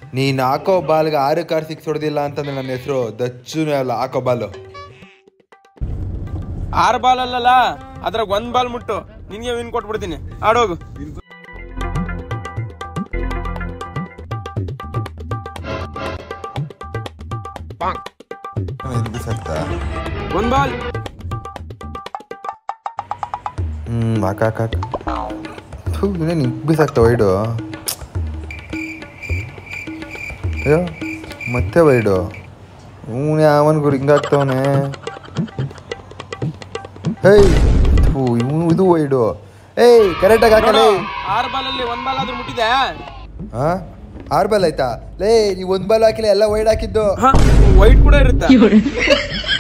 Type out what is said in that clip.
ನೀನ್ ಹಾಕೋ ಬಾಲ್ಗೆ ಆರು ಕಾರ್ ಸಿಕ್ಸ್ ಹೊಡೆದಿಲ್ಲ ಅಂತಂದ್ರೆ ನನ್ನ ಹೆಸರು ದಚ್ಚುನೇ ಅಲ್ಲ ಹಾಕೋ ಬಾಲು ಆರು ಬಾಲ್ ಅಲ್ಲಲ್ಲ ಅದ್ರಾಗ ಒಂದ್ ಬಾಲ್ ಮುಟ್ಟು ನಿನ್ಗೆ ವಿನ್ ಕೊಟ್ಬಿಡ್ತೀನಿ ಆಡೋಗು ಒಂದ್ ಬಾಲ್ ಹ್ಮ್ ಹಾಕ ಹಾಕ ಹಾಕ ಥೂ ಇನ್ನೇನು ಇಬ್ಬಿಸಾಕ್ತ ವೈಡು ಅಯ್ಯೋ ಮತ್ತೆ ವೈಡು ಇವನು ಯಾವನ್ಗೂ ಹಿಂಗಾಗ್ತವನೆ ಹೇಯ್ ಥೂ ಇವನು ಇದು ವೈಡು ಏಯ್ ಕರೆಕ್ಟಾಗಿ ಹಾಕಲೇ ಆರು ಬಾಲ್ ಅಲ್ಲಿ ಒಂದ್ ಬಾಲ್ ಆದ್ರೂ ಮುಟ್ಟಿದೆ ಹಾ ಆರು ಬಾಲ್ ಆಯ್ತಾ ಲೇ ನೀವು ಒಂದು ಬಾಲ್ ಹಾಕಿಲ್ಲ ಎಲ್ಲ ವೈಡ್ ಹಾಕಿದ್ದು ವೈಟ್ ಕೂಡ ಇರುತ್ತಾ